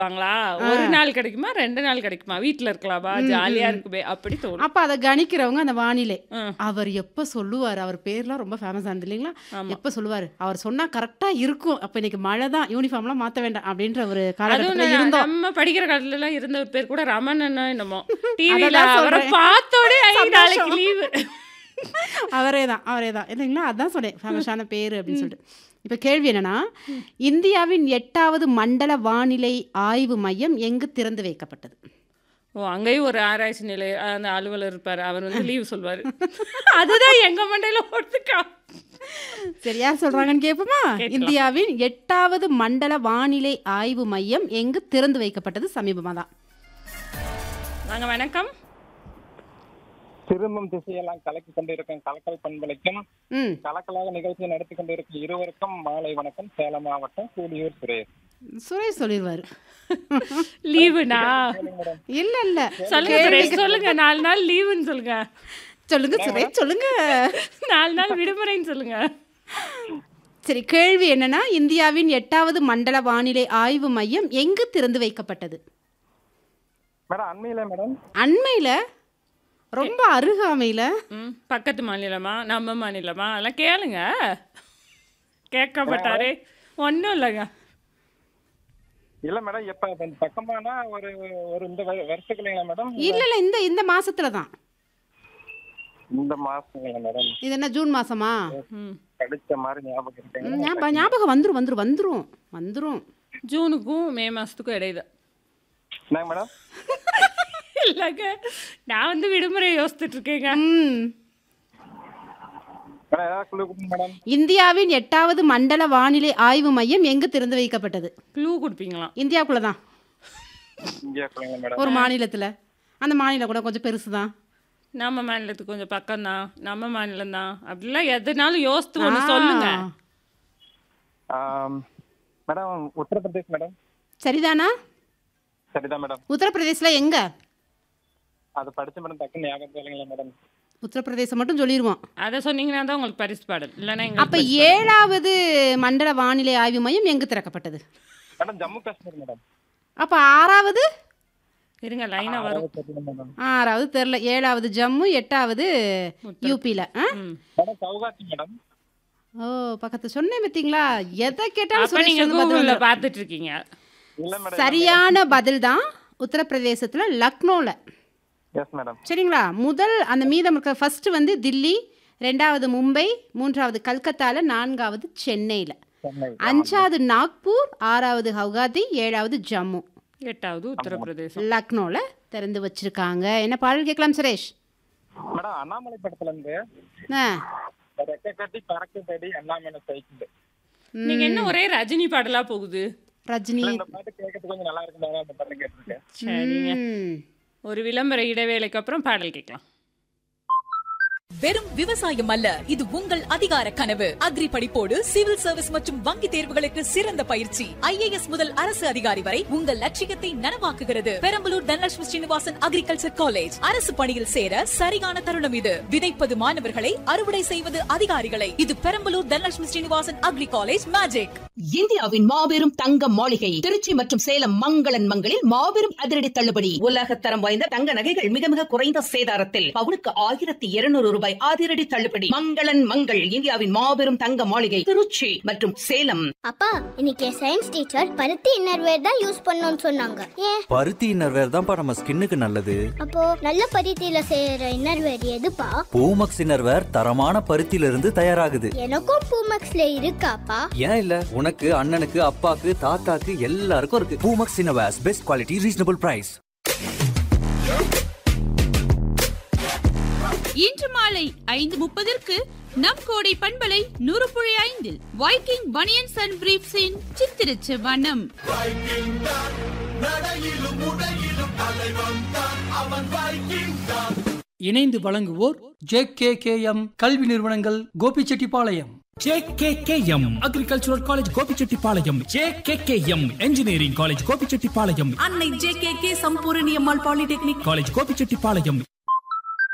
வாங்களா? ஆ. ஒரு நாள் கிடைக்குமா? 2 நாள் கிடைக்குமா? வீட்ல இருக்கலாமா? ம், ஜாலியா ம். இருக்குமே! அப்படி தோணும். அப்ப அத கணிக்கிறவங்க அந்த வானிலை. ம். அவர் எப்ப சொல்லுவாரு, அவர் பேர்லாம் ரொம்ப ஃபேமஸ் ஆனது இல்லைங்களா? ஆமா. எப்ப சொல்லுவாரு, அவர் சொன்னா கரெக்ட்டா இருக்கும். அப்ப இன்னைக்கு மழை தான், யூனிஃபார்ம்லாம் மாத்த வேண்டாம் அப்படின்ற ஒரு அதுவும் காலகட்டத்துல ந இருந்தோம். நம்ம படிக்கிற காலத்துலலாம் இருந்த ஒரு பேர் கூட ரமணனோ என்னமோ. டிவில அததான் அவர சொல்றேன். பார்த்தோனே ஐ நாளைக்கு சந்தோஷம். லீவு. அவரே தான், அவரே தான். இல்லைங்களா? அதான் சொன்னேன். ஃபேமஸான பேரு அப்படின்னு சொல்லிட்டு. இப்ப கேள்வி என்னன்னா, இந்தியாவின் 8வது மண்டல வானிலை ஆய்வு மையம் எங்கு திறந்து வைக்கப்பட்டது? ஓ! அங்கேயும் ஒரு ஆராய்ச்சி நிலைய அந்த அலுவலர் இருப்பாரு. அவர் வந்து லீவ் சொல்வாரு. அதுதான் எங்க மண்டையில ஓடுதுக்கா. சரி யார் சொல்றாங்கன்னு கேட்போமா? கேட்கலாம். இந்தியாவின் 8வது மண்டல வானிலை ஆய்வு மையம் எங்கு திறந்து வைக்கப்பட்டது சமீபமா தான். வாங்க வணக்கம். திரும்பும் திசையெல்லாம் கலக்கி கொண்டிருக்கும் கலக்கல் பண்பலைக்கும் ம். கலக்கலாக நிகழ்ச்சியை நடத்தி கொண்டிருக்கும் இருவருக்கும் மாலை வணக்கம் சேலம் மாவட்டம் கூலியூர் சுரேஷ் சுரேஷ் சொல்லிருவாரு. லீவுனா? சொல்லுங்க மேடம் இல்ல இல்ல. சொல்லுங்க சுரேஷ் சொல்லுங்க. 4 நாள் லீவுன்னு சொல்லுங்க. சொல்லுங்க சுரேஷ் சொல்லுங்க. 4 நாள் விடுமுறைன்னு சொல்லுங்க. சரி கேள்வி என்னன்னா இந்தியாவின் 8வது மண்டல வானிலை ஆய்வு மையம் எங்கு திறந்து வைக்கப்பட்டது? மேடம் அண்மையில மேடம் அண்மையில ரொம்ப அருகாமையில ம். பக்கத்து மாநிலமா? நம்ம மாநிலமா? அதெல்லாம் கேளுங்க. கேட்க மாட்டாரே. ஒண்ணும் இல்லங்க. இல்ல மேடம் எப்ப இந்த பக்கமானா ஒரு ஒரு இந்த வரு- வருஷத்துக்குள்ளீங்களா மேடம் இல்ல இல்ல இந்த இந்த மாசத்துல தான். இந்த மாசங்களா மேடம் இது என்ன ஜூன் மாசமா? ம். படிச்ச மாதிரி ஞாபகம் ம், இருக்குங்க ஞாபகம் ஞாபகம் வந்துரும் வந்துரும் வந்துரும் வந்துரும். ஜூனுக்கும் மே மாசத்துக்கும் இடையில. என்னங்க மேடம் இல்லங்க. நான் வந்து விடுமுறை யோசிச்சுட்டு இருக்கேங்க. ம். மேடம் ஏதாவது குழு கொடுங்க மேடம் இந்தியாவின் 8வது மண்டல வானிலை ஆய்வு மையம் எங்கு திறந்து வைக்கப்பட்டது? க்ளூ கொடுப்பீங்களாம். இந்தியாவுக்குள்ள தான். இந்தியாக்குள்ளீங்களா மேடம் ஒரு மாநிலத்துல. அந்த மாநிலம் கூட கொஞ்சம் பெருசு தான். நம்ம மாநிலத்துக்கு கொஞ்சம் பக்கம் தான். நம்ம மாநிலம் தான். அப்படிலாம் எதுனாலும் யோசித்து ஒண்ணு சொல்லுங்க. ஆம், மேடம் உத்தரப்பிரதேஷ் மேடம் சரிதானா? சரிதான் மேடம் உத்தரப்பிரதேசல எங்க? அது படிச்ச மேடம் டக்குன்னு ஞாபகம் இல்லைங்களா மேடம் உத்தரப்பிரதேசம் மட்டும் சொல்லிடுவோம். அதை சொன்னீங்கன்னா தான் உங்களுக்கு பரிசு பாடல். இல்லைன்னா அப்ப எங்களுக்கு ஏழாவது மண்டல வானிலை ஆய்வு மையம் எங்கு திறக்கப்பட்டது? மேடம் ஜம்மு காஷ்மீர் மேடம் அப்ப ஆறாவது இருங்க லைனா வரும். தெரியல மேடம் ஆறாவது தெரில ஏழாவது ஜம்மு எட்டாவது உத்தர- யூபியில் ஆ ம். மேடம் கவுகாத்தி மேடம் ஓ பக்கத்து சொன்னேன் பார்த்தீங்களா எதை கேட்டாலும் அப்ப சுரேஷ் நீங்க வந்து பதில் கூகுள்ல வந்துரும். பார்த்துட்டு இருக்கீங்க. இல்ல மேடம் சரியான பதில் தான் உத்தரப்பிரதேசத்துல லக்னோல எஸ் மேடம் சரிங்களா முதல் அந்த மீதம் இருக்க ஃபர்ஸ்ட் வந்து தில்லி ரெண்டாவது மும்பை மூன்றாவது கல்கத்தால நான்காவது சென்னையில் சென்னை அஞ்சாவது நாக்பூர் ஆறாவது ஹவுகாத்தி ஏழாவது ஜம்மு எட்டாவது உத்தரப்பிரதேசம். லக்னோல திறந்து வச்சிருக்காங்க என்ன பாடல் கேட்கலாம் சுரேஷ் மேடம் அண்ணாமலை படத்துல இருந்து ஆ ரெக்க கட்டி பறக்குதடி அண்ணாமலை சைக்கிள் நீங்க என்ன ஒரே ரஜினி பாடலா போகுது? ரஜினி இந்த பாட்டு கேட்கறதுக்கு கொஞ்சம் நல்லா இருக்கு மேடம் அந்த பாட்டு கேட்டிருக்கேன் சரிங்க. ம். ஒரு விளம்பர இடைவேளைக்கு அப்புறம் பாடல் கேட்கலாம். வெறும் விவசாயம் அல்ல இது உங்கள் அதிகார கனவு அக்ரி படிப்போடு சிவில் சர்வீஸ் மற்றும் வங்கி தேர்வுகளுக்கு சிறந்த பயிற்சி ஐஏஎஸ் முதல் அரசு அதிகாரி வரை உங்கள் லட்சியத்தை நனவாக்குகிறது பெரம்பலூர் தனலட்சுமி ஸ்ரீனிவாசன் அக்ரிகல்ச்சர் காலேஜ் அரசு பணியில் சேர சரியான தருணம் இது விதைப்பது மாணவர்களை அறுவடை செய்வது அதிகாரிகளை இது Perambalur Dhanalakshmi Srinivasan agri college magic இந்தியாவின் மாபெரும் தங்க மாளிகை திருச்சி மற்றும் சேலம் மங்களன் மங்களில் மாபெரும் அதிரடி தள்ளுபடி உலகத்தரம் வாய்ந்த தங்க நகைகள் மிக மிக குறைந்த சேதாரத்தில் பவுனுக்கு ஆயிரத்தி இருநூறு ரூபாய் அதிரடி தள்ளுபடி மங்களன் மங்கள் இந்தியாவின் மாபெரும் தங்க மாளிகை திருச்சி மற்றும் சேலம் அப்பா இன்னைக்கு சயின்ஸ் டீச்சர் பருத்தி இன்னர்வேர் தான் யூஸ் பண்ணணும்னு சொன்னாங்க ஏன் பருத்தி இன்னர்வேர் தான்ப்பா நம்ம ஸ்கின்னுக்கு நல்லது அப்போ நல்ல பருத்தியில செய்யற இன்னர்வேர் எதுப்பா பூமக்ஸ் இன்னர்வேர் தரமான பருத்தியில இருந்து தயாராகுது எனக்கும் பூமெக்ஸ்ல இருக்காப்பா ஏன் இல்ல உனக்கு அண்ணனுக்கு அப்பாக்கு தாத்தாக்கு எல்லாருக்கும் இருக்கு Poomex innerwears best quality reasonable price இன்று மாலை ஐந்து முப்பதற்கு நம் கோடை பண்பலை நூறு புள்ளி ஐந்தில் வைக்கிங் பனியன்ஸ் அண்ட் பிரீப்ஸின் சித்திரச்சு வனம் இணைந்து வழங்குவோர் ஜே கே கே எம் கல்வி நிறுவனங்கள் Gobichettipalayam JKKM agricultural college Gobichettipalayam JKKM engineering college Gobichettipalayam Annai J K K Sampoorani Ammal polytechnic college Gobichettipalayam